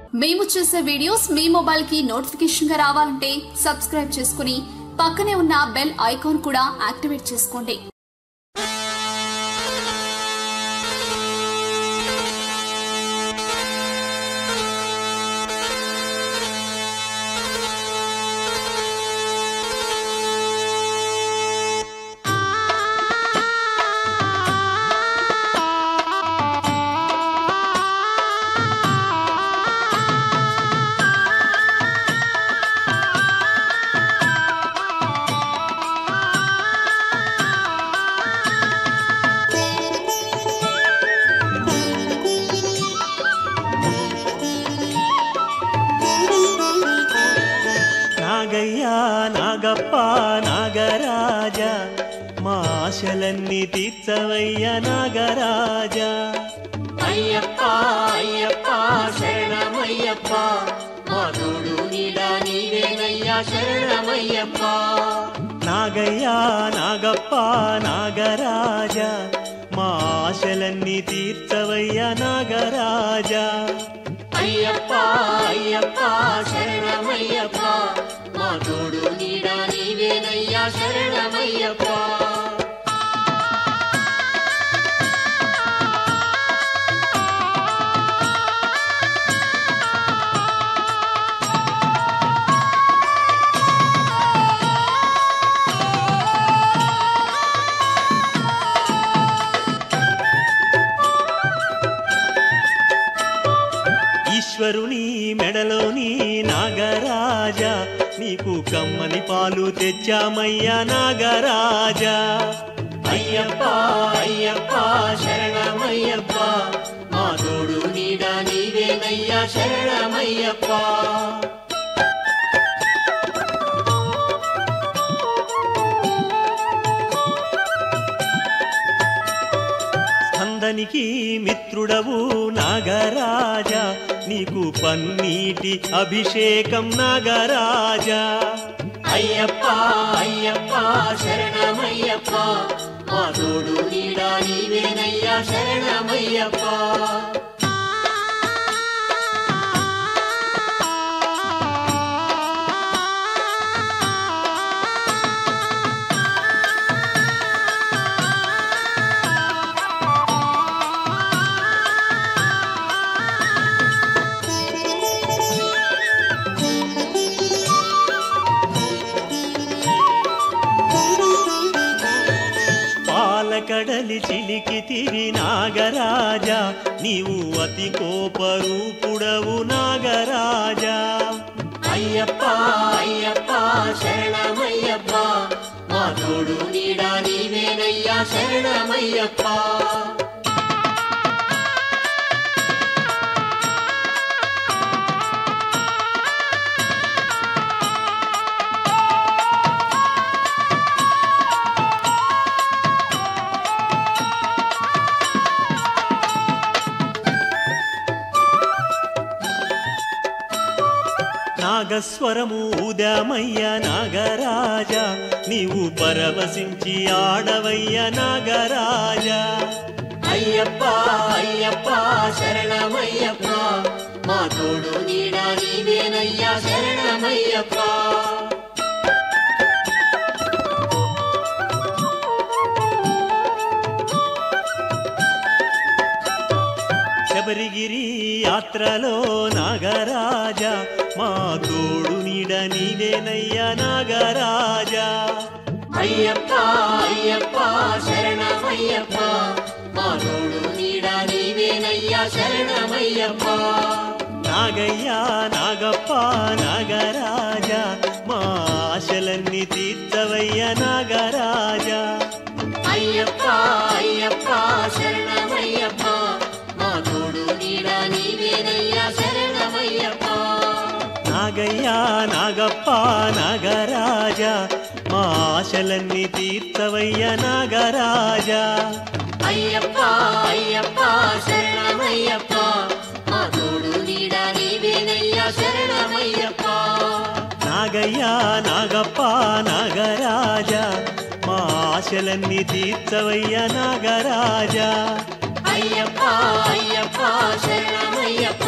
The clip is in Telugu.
మేము చేసే వీడియోస్ మీ మొబైల్ కి నోటిఫికేషన్ గా రావాలంటే సబ్స్క్రైబ్ చేసుకుని పక్కనే ఉన్న బెల్ ఐకాన్ కూడా యాక్టివేట్ చేసుకోండి నాగయ్య నాగప్ప నాగరాజ మా ఆశలన్నీ తీర్చవయ్య నాగరాజ అయ్యప్ప అయ్యప్ప శరణమయ్యప్ప మాధుడు నీడా నీవేనయ్యా శరణమయ్యప్ప నాగయ్య నాగప్ప నాగరాజ మా ఆశలన్నీ తీర్చవయ్య నాగరాజ అయ్యప్ప అయ్యప్ప శరణమయ్యప్ప మాధుడు నీడా నీవేనయ్యా శరణమయ్యప్ప ఈశ్వరుని మెడలోని నాగరాజ నీకు కమ్మని పాలు తెచ్చామయ్య నాగరాజ అయ్యప్ప అయ్యప్ప శరణమయ్యప్ప మాధుడు నీడా నీవేనయ్యా శరణమయ్యప్ప స్కందనికి మిత్రుడవు నాగరాజ నీకు పన్నీటి అభిషేకం నాగరాజ అయ్యప్ప అయ్యప్ప శరణమయ్యప్ప మాధుడు నీడా నీవేనయ్యా శరణమయ్యప్ప పాలకడలి చిలికి తిరి నాగరాజ నీవు అతి కోపరూపుడవు నాగరాజ అయ్యప్ప అయ్యప్ప శరణమయ్యప్ప మాధుడు నీడా నీవేనయ్యా శరణమయ్యప్ప నాగస్వరము ఉదమయ్య నాగరాజ నీవు పరవశించి ఆడవయ్య నాగరాజ అయ్యప్ప అయ్యప్ప శరణమయ్యప్ప మాధుడు నీడా నీవేనయ్యా శరణమయ్యప్ప శబరిగిరి యాత్రలో నాగరాజ మా తోడు నీడ నీవేనయ్య నాగరాజ అయ్యప్ప అయ్యప్ప శరణమయ్యప్ప మాధుడు నీడా నీవేనయ్యా శరణమయ్యప్ప నాగయ్య నాగప్ప నాగరాజ మా ఆశలన్నీ తీర్చవయ్య నాగరాజ అయ్యప్ప అయ్యప్ప శరణమయ్యప్ప మాధుడు నీడా నీవేనయ్యా శరణమయ్యప్ప నాగయ్య నాగప్ప నాగరాజ మా ఆశలన్నీ తీర్చవయ్య నాగరాజ అయ్యప్ప అయ్యప్ప శరణమయ్యప్ప మాధుడు నీడా నీవేనయ్యా శరణమయ్యప్ప నాగయ్య నాగప్ప నాగరాజ మా ఆశలన్నీ తీర్చవయ్య నాగరాజ అయ్యప్ప అయ్యప్ప శరణమయ్యప్ప